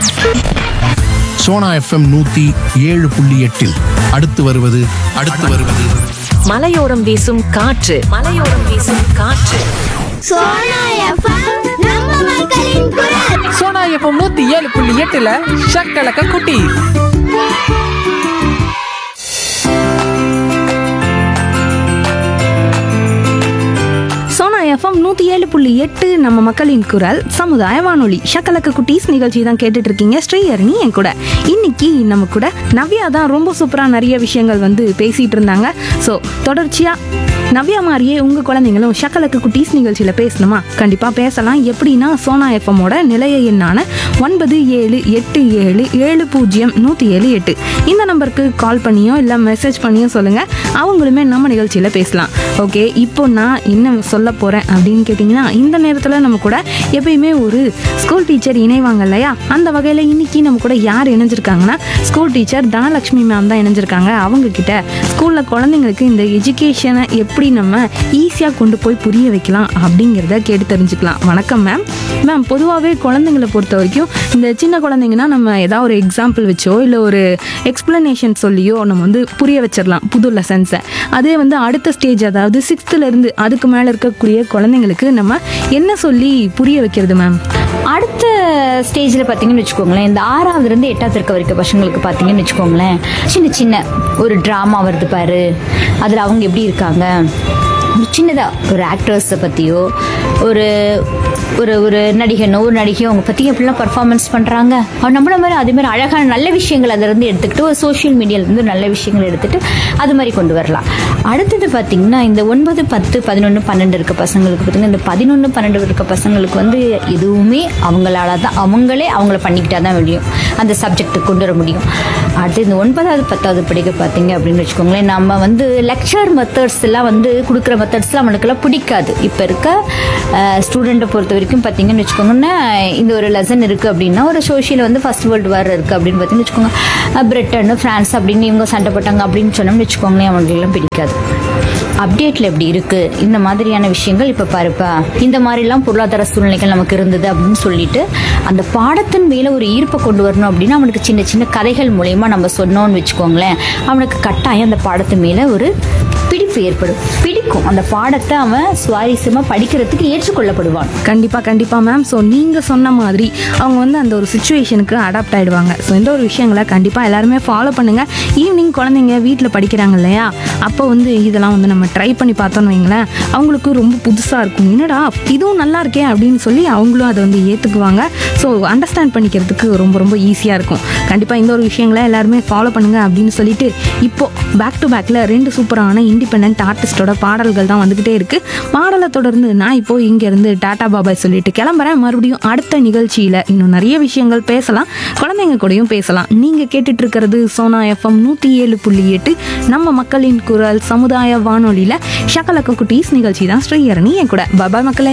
Sona FM நூத்தி ஏழு புள்ளி எட்டில் அடுத்து வருவது அடுத்து வருவது மலையோரம் வீசும் காற்று மலையோரம் வீசும் காற்று சோனா எஃப்எம் நம்ம மக்களின் குரல் சோனா எஃப்எம் நூத்தி ஏழு புள்ளி எட்டுல ஷக்கலக்க குட்டி சோனா எஃப்எம் நூற்றி ஏழு புள்ளி எட்டு நம்ம மக்களின் குரல் சமுதாய வானொலி ஷக்கலக்க குட்டீஸ் நிகழ்ச்சி தான் கேட்டுட்டு இருக்கீங்க ஸ்ரீஹரணி என் கூட இன்னைக்கு நம்ம கூட நவ்யா தான் ரொம்ப சூப்பராக நிறைய விஷயங்கள் வந்து பேசிட்டு இருந்தாங்க ஸோ தொடர்ச்சியாக நவ்யா மாதிரியே உங்கள் குழந்தைங்களும் ஷக்கலக்க குட்டீஸ் நிகழ்ச்சியில் பேசணுமா கண்டிப்பாக பேசலாம் எப்படின்னா சோனா எஃப்எம்மோட நிலைய எண்ணான ஒன்பது ஏழு எட்டு ஏழு ஏழு பூஜ்ஜியம் நூற்றி ஏழு எட்டு இந்த நம்பருக்கு கால் பண்ணியோ இல்லை மெசேஜ் பண்ணியோ சொல்லுங்கள் அவங்களுமே நம்ம நிகழ்ச்சியில் பேசலாம் ஓகே இப்போ நான் என்ன சொல்ல போகிறேன் அப்படின்னு கேட்டிங்கன்னா இந்த நேரத்தில் நம்ம கூட எப்பயுமே ஒரு ஸ்கூல் டீச்சர் இணைவாங்க இல்லையா அந்த வகையில் இன்னைக்கு நம்ம கூட யார் இணைஞ்சிருக்காங்கன்னா ஸ்கூல் டீச்சர் தனலட்சுமி மேம் தான் இணைஞ்சிருக்காங்க அவங்க கிட்ட ஸ்கூலில் குழந்தைங்களுக்கு இந்த எஜுகேஷனை எப்படி நம்ம ஈஸியாக கொண்டு போய் புரிய வைக்கலாம் அப்படிங்கிறத கேட்டு தெரிஞ்சுக்கலாம் வணக்கம் மேம் மேம் பொதுவாகவே குழந்தைங்களை பொறுத்த வரைக்கும் இந்த சின்ன குழந்தைங்கன்னா நம்ம ஏதாவது ஒரு எக்ஸாம்பிள் வச்சோ இல்லை ஒரு எக்ஸ்பிளனேஷன் சொல்லியோ நம்ம வந்து புரிய வச்சிடலாம் புது லெசன்ஸை அதே வந்து அடுத்த ஸ்டேஜ் அதாவது சிக்ஸ்த்துலேருந்து அதுக்கு மேலே இருக்கக்கூடிய குழந்தைங்களுக்கு நம்ம என்ன சொல்லி புரிய வைக்கிறது மேம் அடுத்த ஸ்டேஜில் பார்த்தீங்கன்னு வச்சுக்கோங்களேன் இந்த ஆறாவதுலேருந்து எட்டாவது இருக்க வரைக்கும் பசங்களுக்கு பார்த்தீங்கன்னு வச்சுக்கோங்களேன் சின்ன சின்ன ஒரு ட்ராமா வருது பாரு அதில் அவங்க எப்படி இருக்காங்க ஒரு சின்னதாக ஒரு ஆக்டர்ஸை பற்றியோ ஒரு ஒரு ஒரு நடிகனோ ஒரு நடிகையோ அவங்க பற்றி எப்படிலாம் பர்ஃபார்மன்ஸ் பண்ணுறாங்க அவன் நம்மள மாதிரி அதே மாதிரி அழகான நல்ல விஷயங்கள் அதிலிருந்து எடுத்துக்கிட்டு ஒரு சோஷியல் மீடியாவிலேருந்து நல்ல விஷயங்கள் எடுத்துகிட்டு அது மாதிரி கொண்டு வரலாம் அடுத்தது பார்த்தீங்கன்னா இந்த ஒன்பது பத்து பதினொன்று பன்னெண்டு இருக்க பசங்களுக்கு பார்த்தீங்கன்னா இந்த பதினொன்று பன்னெண்டு இருக்க பசங்களுக்கு வந்து எதுவுமே அவங்களால தான் அவங்களே அவங்கள பண்ணிக்கிட்டா தான் முடியும் அந்த சப்ஜெக்ட் கொண்டு வர முடியும் அடுத்து இந்த ஒன்பதாவது பத்தாவது படிக்க பார்த்தீங்க அப்படின்னு வச்சுக்கோங்களேன் நம்ம வந்து லெக்சர் மெத்தட்ஸ் எல்லாம் வந்து கொடுக்குற மெத்தட்ஸ்லாம் அவனுக்குலாம் பிடிக்காது இப்போ இருக்க ஸ்டூடெண்ட்டை பொறுத்த வரைக்கும் பார்த்தீங்கன்னு வச்சுக்கோங்கன்னா இந்த ஒரு லெசன் இருக்குது அப்படின்னா ஒரு சோஷியல் வந்து ஃபர்ஸ்ட் வேர்ல்டு வார் இருக்குது அப்படின்னு பார்த்தீங்கன்னு வச்சுக்கோங்க பிரிட்டன் ஃப்ரான்ஸ் அப்படின்னு இவங்க சண்டை போட்டாங்க அப்படின்னு சொன்னோம்னு வச்சுக்கோங்களேன் அவங்களுக்குலாம் பிடிக்காது அப்டேட்ல எப்படி இருக்கு இந்த மாதிரியான விஷயங்கள் இப்ப பாருப்பா இந்த மாதிரிலாம் பொருளாதார சூழ்நிலைகள் நமக்கு இருந்தது அப்படின்னு சொல்லிட்டு அந்த பாடத்தின் மேல ஒரு ஈர்ப்பை கொண்டு வரணும் அப்படின்னா அவனுக்கு சின்ன சின்ன கதைகள் மூலயமா நம்ம சொன்னோம்னு வச்சுக்கோங்களேன் அவனுக்கு கட்டாயம் அந்த பாடத்து மேல ஒரு பிடிப்பு ஏற்படும் பிடிக்கும் அந்த பாடத்தை அவன் சுவாரஸ்யமா படிக்கிறதுக்கு ஏற்றுக்கொள்ளப்படுவான் கண்டிப்பாக கண்டிப்பாக மேம் ஸோ நீங்கள் சொன்ன மாதிரி அவங்க வந்து அந்த ஒரு சுச்சுவேஷனுக்கு அடாப்ட் ஆகிடுவாங்க ஸோ இந்த ஒரு விஷயங்களை கண்டிப்பாக எல்லாருமே ஃபாலோ பண்ணுங்கள் ஈவினிங் குழந்தைங்க வீட்டில் படிக்கிறாங்க இல்லையா அப்போ வந்து இதெல்லாம் வந்து நம்ம ட்ரை பண்ணி பார்த்தோன்னு வைங்களேன் அவங்களுக்கு ரொம்ப புதுசாக இருக்கும் என்னடா இதுவும் நல்லா இருக்கே அப்படின்னு சொல்லி அவங்களும் அதை வந்து ஏற்றுக்குவாங்க ஸோ அண்டர்ஸ்டாண்ட் பண்ணிக்கிறதுக்கு ரொம்ப ரொம்ப ஈஸியாக இருக்கும் கண்டிப்பாக இந்த ஒரு விஷயங்களை எல்லாருமே ஃபாலோ பண்ணுங்க அப்படின்னு சொல்லிட்டு இப்போ பேக் டு பேக்கில் ரெண்டு சூப்பரான இண்டிபெண்ட் ஆர்டிஸ்டோட பாடல்கள் தான் வந்துக்கிட்டே இருக்கு பாடலை தொடர்ந்து நான் இப்போ இங்கேருந்து டாடா பாபாய் சொல்லிட்டு கிளம்புறேன் மறுபடியும் அடுத்த நிகழ்ச்சியில் இன்னும் நிறைய விஷயங்கள் பேசலாம் குழந்தைங்க கூடயும் பேசலாம் நீங்கள் கேட்டுட்டு இருக்கிறது சோனா எஃப்எம் நூற்றி ஏழு புள்ளி எட்டு நம்ம மக்களின் குரல் சமுதாய வானொலியில் ஷக்கலக்க குட்டீஸ் நிகழ்ச்சி தான் ஸ்ரீஹரணி என் கூட பாபாய் மக்களே